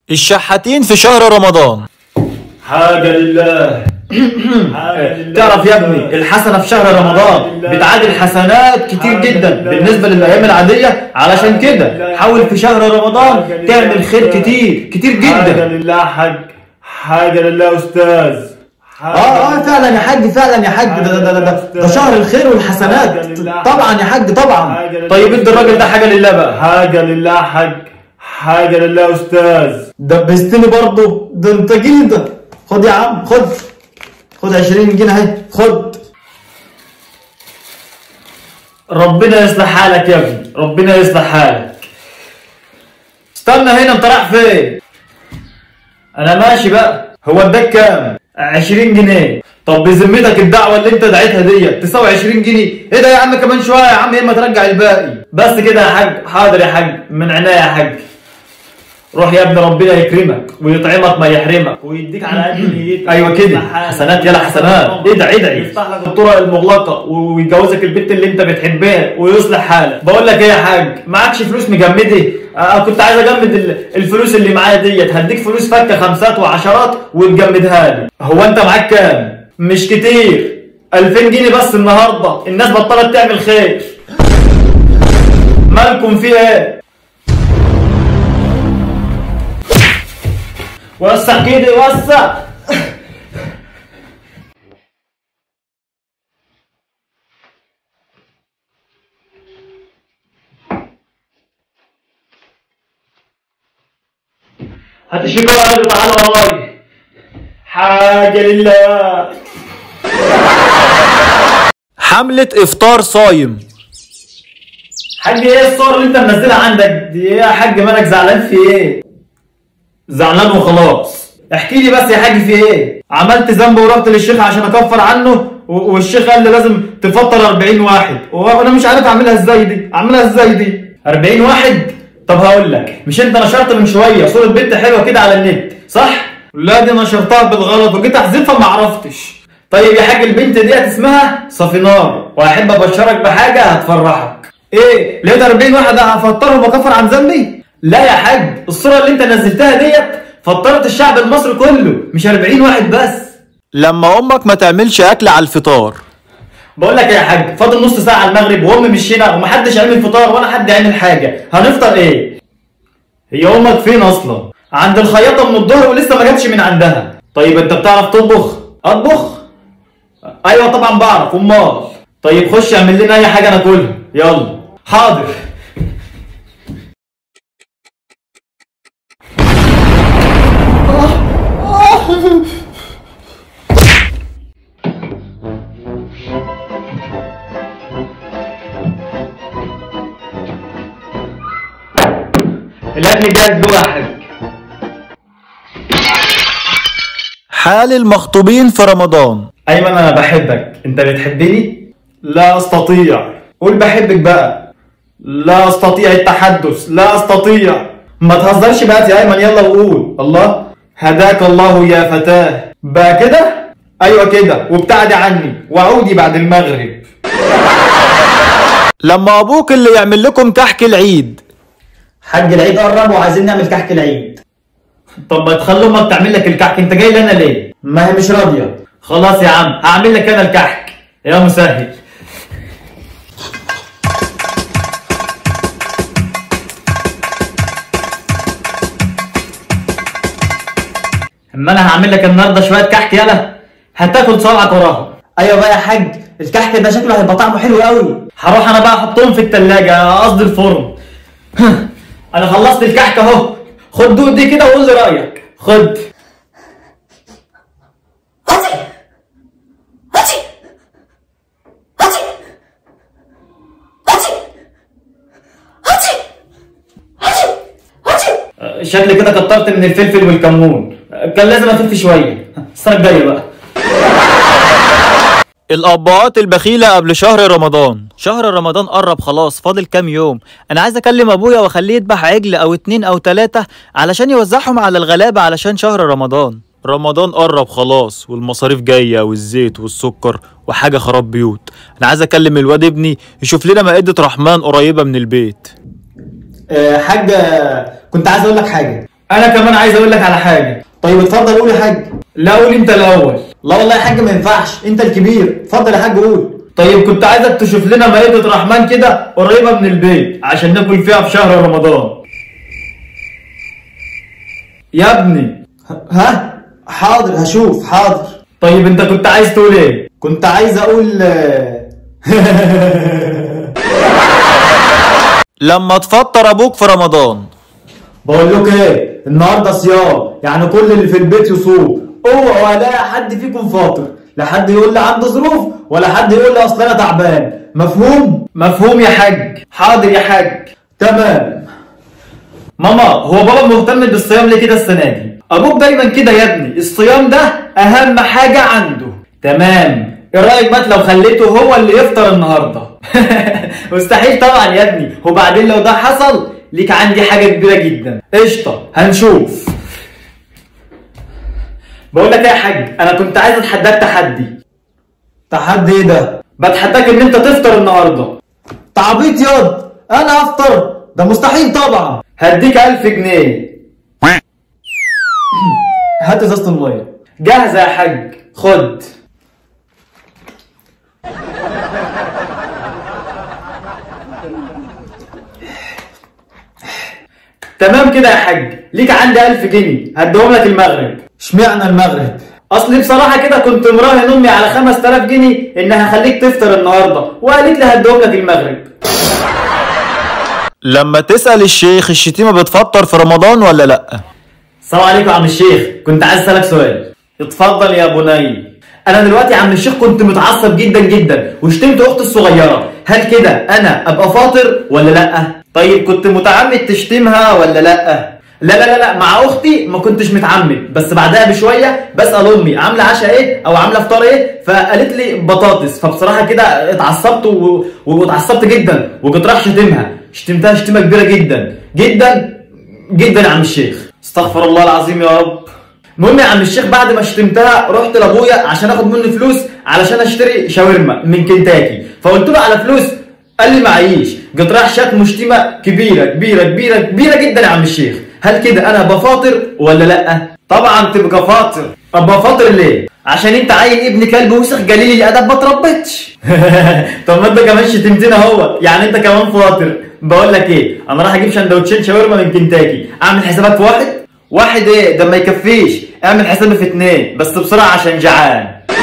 الشحاتين في شهر رمضان حاجة لله حاجة لله. تعرف يا ابني الحسنة في شهر رمضان بتعادل حسنات كتير جدا بالنسبة للأيام العادية علشان كده حاول في شهر رمضان تعمل خير كتير كتير حاجة جدا لله حاج حاجة لله أستاذ حاجة اه اه فعلا يا حاج فعلا يا حاج ده ده ده, ده, ده شهر الخير والحسنات طبعا يا حاج طبعا طيب ادي الراجل ده حاجة لله بقى حاجة لله حاج حاجة لله أستاذ دبستني برضه ده انت جيدة خد يا عم خد خد 20 جنيه اهي خد ربنا يصلح حالك يا ابني ربنا يصلح حالك استنى هنا انت رايح فين انا ماشي بقى هو اداك كام 20 جنيه طب بذمتك الدعوه اللي انت دعيتها ديت تساوي 20 جنيه ايه ده يا عم كمان شويه يا عم يا اما ترجع الباقي بس كده يا حاج حاضر يا حاج من عينيا يا حاج روح يا ابني ربنا يكرمك ويطعمك ما يحرمك ويديك على قد نيتك ايوه كده ويفتح حالك. حسنات يلا حسنات ادعي ادعي يفتح لك الطرق المغلقه ويجوزك البنت اللي انت بتحبها ويصلح حالك بقول لك ايه يا حاج معكش فلوس مجمده آه كنت عايز اجمد ال- الفلوس اللي معايا ديت هديك فلوس فكه خمسات وعشرات وتجمدها لي هو انت معاك كام مش كتير 2000 جنيه بس النهارده الناس بطلت تعمل خير مالكم في ايه وسع كده وسع هات الشيكارة تعالى وراي حاجة لله حملة إفطار صايم حاج ايه الصور اللي انت منزلها عندك دي ايه يا حاج مالك زعلان في ايه زعلان وخلاص احكي لي بس يا حاج في ايه عملت ذنب ورحت للشيخ عشان اكفر عنه و- والشيخ قال لي لازم تفطر 40 واحد وانا مش عارف اعملها ازاي دي اعملها ازاي دي 40 واحد طب هقول لك مش انت نشرت من شويه صوره بنت حلوه كده على النت صح لا دي نشرتها بالغلط وجيت احذفها ما عرفتش طيب يا حاج البنت ديت اسمها صفينار واحب ابشرك بحاجه هتفرحك ايه لقيت 40 واحد هفطرهم واكفر عن ذنبي لا يا حاج الصوره اللي انت نزلتها ديت فطرت الشعب المصري كله مش 40 واحد بس لما أمك ما تعملش أكل على الفطار بقول لك يا حاج فاضل نص ساعه على المغرب وامي مش هنا ومحدش عامل فطار ولا حد عامل حاجه هنفطر ايه هي امك فين اصلا عند الخياطه من الظهر ولسه ما جاتش من عندها طيب انت بتعرف تطبخ اطبخ ايوه طبعا بعرف امال طيب خش اعمل لنا اي حاجه ناكلها يلا حاضر الاكل جاهز جوه يا حاج حال المخطوبين في رمضان ايمن انا بحبك انت بتحبني لا استطيع قول بحبك بقى لا استطيع التحدث لا استطيع ما تهزرش بقى يا ايمن يلا وقول الله هداك الله يا فتاه بقى كده ايوه كده وابتعدي عني وعودي بعد المغرب لما أبوك اللي يعمل لكم كحك العيد حاج العيد قرب وعايزين نعمل كحك العيد طب ما تخلي امك تعمل لك الكحك انت جاي لنا ليه ما هي مش راضيه خلاص يا عم هعمل لك انا الكحك يا مسهل اما انا هعمل لك النهارده شويه كحك يلا هتاكل صوابعك وراهم ايوه بقى يا حاج الكحك ده شكله هيبقى طعمه حلو قوي هروح انا بقى احطهم في التلاجة قصدي الفرن انا خلصت الكحك اهو خد دوق دي كده وقول لي رايك خد شكلي كده كترت من الفلفل والكمون كان لازم اخف شويه السنه الجايه بقى الأبهات البخيلة قبل شهر رمضان شهر رمضان قرب خلاص فاضل كام يوم أنا عايز أكلم أبويا وأخليه يذبح عجل أو اتنين أو تلاتة علشان يوزعهم على الغلابة علشان شهر رمضان رمضان قرب خلاص والمصاريف جاية والزيت والسكر وحاجة خراب بيوت أنا عايز أكلم الواد ابني يشوف لنا مائدة رحمن قريبة من البيت آه، حاج آه، كنت عايز اقول لك حاجه انا كمان عايز اقول لك على حاجه طيب اتفضل قول يا حاج لا قول انت الاول لا والله يا حاج ما ينفعش انت الكبير اتفضل يا حاج قول طيب كنت عايزك تشوف لنا مائدة رحمن كده قريبة من البيت عشان ناكل فيها في شهر رمضان يا ابني ها حاضر هشوف حاضر طيب انت كنت عايز تقول ايه كنت عايز اقول آه، لما تفطر ابوك في رمضان بقول لك ايه النهارده صيام يعني كل اللي في البيت يصوم اوعوا الاقي حد فيكم فاطر لا حد يقول لي عنده ظروف ولا حد يقول لي اصل انا تعبان مفهوم مفهوم يا حاج حاضر يا حاج تمام ماما هو بابا مهتم بالصيام ليه كده السنة دي ابوك دايما كده يا ابني الصيام ده اهم حاجة عنده تمام ايه رأيك بقى لو خليته هو اللي يفطر النهاردة مستحيل طبعا يا ابني وبعدين لو ده حصل ليك عندي حاجة كبيرة جدا قشطة هنشوف بقول لك ايه يا حاج انا كنت عايز اتحداك تحدي تحدي ايه ده بتحداك ان انت تفطر النهارده تعبيط ياض انا افطر ده مستحيل طبعا هديك 1000 جنيه هات ازازه الميه جاهزة يا حاج خد تمام كده يا حاج ليك عندي ألف جنيه هديهم لك المغرب اشمعنى المغرب اصل بصراحة كده كنت مراهن امي على 5000 جنيه انها هخليك تفطر النهاردة وقالت لي هديهم لك المغرب لما تسأل الشيخ الشتيمة بتفطر في رمضان ولا لأ السلام عليكم يا عم الشيخ كنت عايز اسالك سؤال اتفضل يا بني انا دلوقتي يا عم الشيخ كنت متعصب جدا جدا وشتمت اختي الصغيره هل كده انا ابقى فاطر ولا لا طيب كنت متعمد تشتمها ولا لا لا لا لا لا مع اختي ما كنتش متعمد بس بعدها بشويه بسال امي عامله عشاء ايه او عامله فطار ايه فقالت لي بطاطس فبصراحه كده اتعصبت و... واتعصبت جدا وكنت رايح شتمها شتمتها شتيمه كبيره جدا جدا جدا يا عم الشيخ استغفر الله العظيم يا رب المهم يا عم الشيخ بعد ما شتمتها رحت لابويا عشان اخد منه فلوس علشان اشتري شاورما من كنتاكي فقلت له على فلوس قال لي معيش جيت رايح شتم شتيمه كبيره كبيره كبيره كبيره جدا يا عم الشيخ هل كده انا بفاطر ولا لا طبعا تبقى فاطر ابقى فاطر ليه عشان انت عيل ابن كلب وسخ جليل الادب ما تربتش طب ما انت كمان شتمتنا اهو يعني انت كمان فاطر بقول لك ايه انا راح اجيب سندوتشين شاورما من كنتاكي اعمل حسابك في واحد واحد ايه ده ما يكفيش اعمل حسابي في اتنين بس بسرعه عشان جعان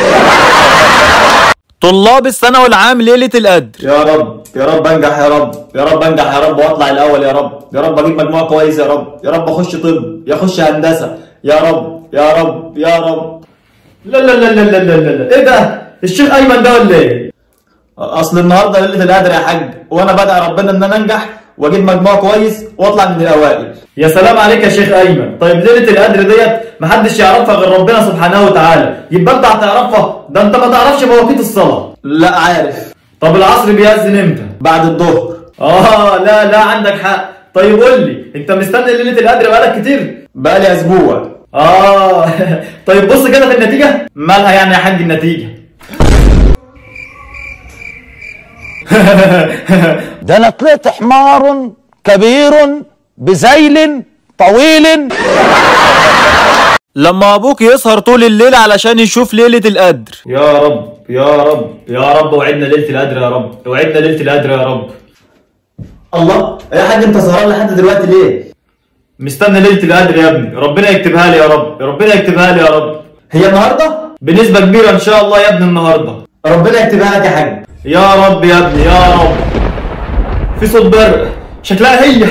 طلاب الثانوي العام ليلة القدر يا رب يا رب انجح يا رب يا رب انجح يا رب واطلع الاول يا رب يا رب اجيب مجموع كويس يا رب يا رب اخش طب يا اخش هندسه يا رب يا رب يا رب لا لا لا لا لا لا لا لا. ايه ده الشيخ ايمن ده ولا ايه اصل النهارده ليله القدر يا حاج وانا بدعي ربنا ان انا انجح واجيب مجموع كويس واطلع من الاوائل يا سلام عليك يا شيخ ايمن طيب ليله القدر ديت محدش يعرفها غير ربنا سبحانه وتعالى يبقى انت هتعرفها ده انت ما تعرفش مواقيت الصلاه لا عارف طب العصر بيأذن امتى بعد الظهر اه لا لا عندك حق طيب قول لي انت مستني ليله القدر بقالك كتير بقالي اسبوع اه طيب بص كده في النتيجه مالها يعني يا حاج النتيجه ده انا طلعت حمار كبير بذيل طويل لما ابوك يسهر طول الليل علشان يشوف ليلة القدر يا رب يا رب يا رب وعدنا ليله القدر يا رب وعدنا ليله القدر يا رب الله يا حاج انت سهران لحد دلوقتي ليه مستني ليله القدر يا ابني ربنا يكتبها لي يا رب ربنا يكتبها لي يا رب هي النهارده بنسبه كبيره ان شاء الله يا ابني النهارده ربنا يكتبها لك يا حاج يا رب يا ابني يا رب في صوت برق شكلها هي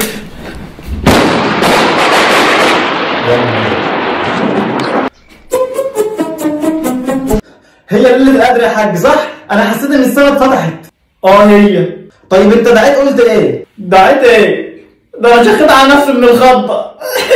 هي ليله القدر يا حاج صح انا حسيت ان السما اتفتحت اه هي طيب انت دعيت قلت ايه دعيت ايه ده انا شخت على نفسي من الخضه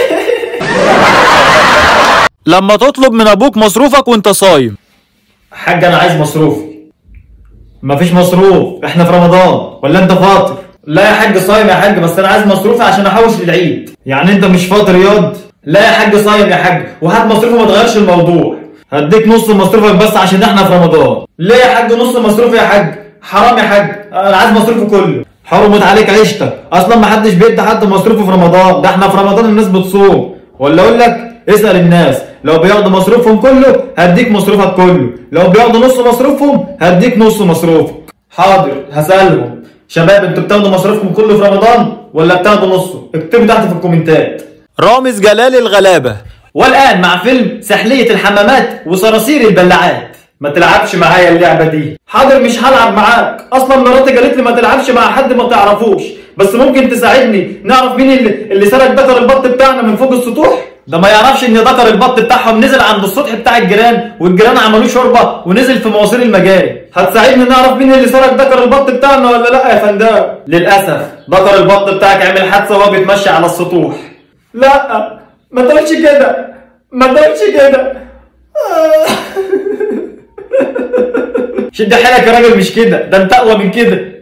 لما تطلب من ابوك مصروفك وانت صايم حاج انا عايز مصروفي مفيش مصروف احنا في رمضان ولا انت فاطر لا يا حاج صايم يا حاج بس انا عايز مصروفي عشان احوش للعيد يعني انت مش فاطر ياض لا يا حاج صايم يا حاج وهات مصروفي ما تغيرش الموضوع هديك نص مصروفك بس عشان احنا في رمضان ليه يا حاج نص مصروفي يا حاج حرام يا حاج انا عايز مصروفي كله حرمت عليك عيشتك اصلا ما حدش بيدي حد مصروفه في رمضان ده احنا في رمضان الناس بتصوم ولا اقول لك اسال الناس لو بياخدوا مصروفهم كله هديك مصروفك كله لو بياخدوا نص مصروفهم هديك نص مصروفك حاضر هسالهم شباب انتوا بتاخدوا مصروفكم كله في رمضان ولا بتاخدوا نصه اكتبوا تحت في الكومنتات رامز جلال الغلابة والان مع فيلم سحلية الحمامات وصراصير البلاعات ما تلعبش معايا اللعبة دي حاضر مش هلعب معاك اصلا مراتي قالت لي ما تلعبش مع حد ما تعرفوش بس ممكن تساعدني نعرف مين اللي, اللي سرق ذكر البط بتاعنا من فوق السطوح ده ما يعرفش ان ذكر البط بتاعهم نزل عند السطح بتاع الجيران والجيران عملوه شوربه ونزل في مواسير المجاري هتساعدني نعرف مين اللي سرق ذكر البط بتاعنا ولا لا يا فندم للاسف ذكر البط بتاعك عمل حادثه وهو بيتمشى على السطوح لا ما تقولش كده ما تقولش كده شد حيلك يا راجل مش كده ده انت اقوى من كده